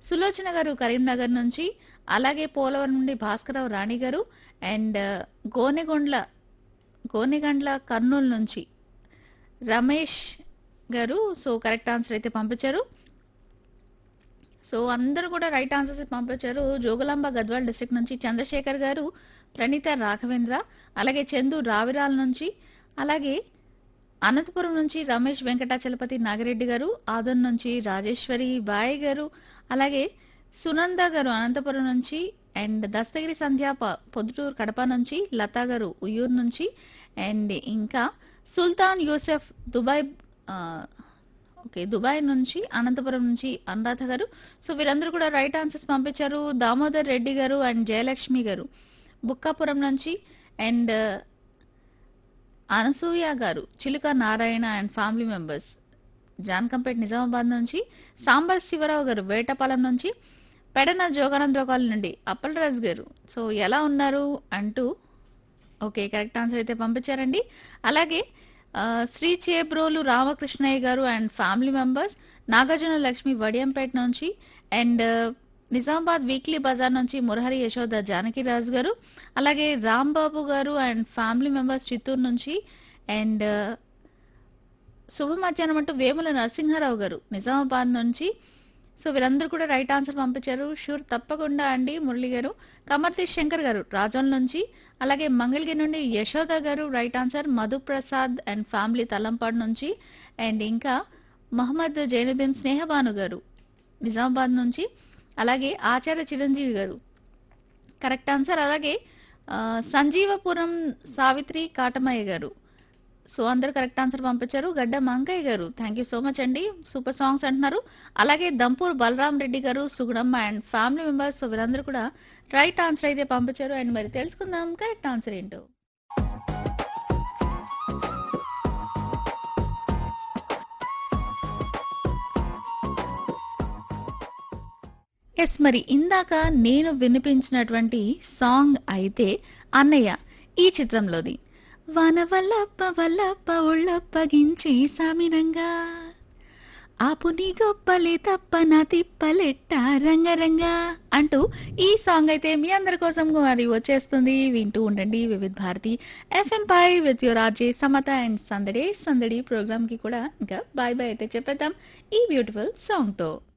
సులోచన గారు కరీంనగర్ నుంచి అలాగే పోలవరం నుండి భాస్కరరావు రాణి గారు అండ్ గోనెగొండ్ల గోనెగండ్ల కర్నూలు నుంచి రమేష్ గారు సో కరెక్ట్ ఆన్సర్ అయితే పంపించారు సో అందరూ కూడా రైట్ ఆన్సర్స్ పంపించారు జోగులాంబ గద్వాల్ డిస్ట్రిక్ట్ నుంచి చంద్రశేఖర్ గారు ప్రణీత రాఘవేంద్ర అలాగే చందు రావిరాల నుంచి అలాగే అనంతపురం నుంచి రమేష్ వెంకటాచలపతి నాగిరెడ్డి గారు ఆదన్ నుంచి రాజేశ్వరి బాయ్ గారు అలాగే సునంద గారు అనంతపురం నుంచి అండ్ దస్తగిరి సంధ్య ప- పొద్దుటూరు కడప నుంచి లతా గారు ఉయ్యూరు నుంచి అండ్ ఇంకా సుల్తాన్ యూసెఫ్ దుబాయ్ ఆ, ఓకే దుబాయ్ నుంచి అనంతపురం నుంచి అనురాధ గారు సో వీరందరూ కూడా రైట్ ఆన్సర్స్ పంపించారు దామోదర్ రెడ్డి గారు అండ్ జయలక్ష్మి గారు బుక్కాపురం నుంచి అండ్ అనసూయ గారు Chiluka Narayana and family members Jankampet Nizamabad నుంచి సాంబర్ శివరావు గారు వేటపాలెం నుంచి పెడన జోగానంద్రకాల నుండి అప్పలరాజు గారు సో ఎలా ఉన్నారు అంటూ ఓకే కరెక్ట్ ఆన్సర్ అయితే పంపించారండి అలాగే ఆ, శ్రీ చేబ్రోలు రామకృష్ణయ్య గారు and family members Nagarjuna Lakshmi Vadiyampeta నుంచి అండ్ నిజామాబాద్ వీక్లీ బజార్ నుంచి మురహరి యశోద జానకిరాజు గారు అలాగే రాంబాబు గారు అండ్ ఫ్యామిలీ మెంబర్స్ చిత్తూరు నుంచి అండ్ శుభ మధ్యాహ్నం అంటూ వేముల నరసింహారావు గారు నిజామాబాద్ నుంచి సో వీరందరూ కూడా రైట్ ఆన్సర్ పంపించారు షూర్ తప్పకుండా అండి మురళి గారు కమర్తి శంకర్ గారు రాజోల్ నుంచి అలాగే మంగళగిరి నుండి యశోద గారు right answer Madhuprasad and family Talampadu నుంచి అండ్ ఇంకా మహమ్మద్ జైనుద్దీన్ స్నేహబాను గారు నిజామాబాద్ నుంచి అలాగే ఆచార్య చిరంజీవి గారు కరెక్ట్ ఆన్సర్ అలాగే ఆ, సంజీవపురం సావిత్రి కాటమయ్య గారు సో అందరు కరెక్ట్ ఆన్సర్ పంపించారు గడ్డ మంకయ్య గారు థ్యాంక్ యూ సో మచ్ అండి సూపర్ సాంగ్స్ అంటున్నారు అలాగే దంపూర్ బలరాం రెడ్డి గారు Sugunamma and family members so వీరందరూ కూడా రైట్ ఆన్సర్ అయితే పంపించారు అండ్ మరి తెలుసుకుందాం కరెక్ట్ ఆన్సర్ ఏంటో ఎస్ మరి ఇందాక నేను వినిపించినటువంటి సాంగ్ అయితే అన్నయ్య ఈ చిత్రంలోది వన వల్లప్ప వల్లప్ప ఉళ్ళప్పగించి సామినంగా ఆపు నీ గొప్పలే తప్ప నా తిప్పలెట్ట రంగరంగా అంటూ ఈ సాంగ్ అయితే మీ అందరి కోసం మరి వచ్చేస్తుంది వింటూ ఉండండి వివిధ్ భారతి ఎఫ్ఎం పై with your RJ Samata and సందడే సందడి ప్రోగ్రామ్ కి కూడా ఇంకా బాయ్ బాయ్ అయితే చెప్పేద్దాం ఈ బ్యూటిఫుల్ సాంగ్ తో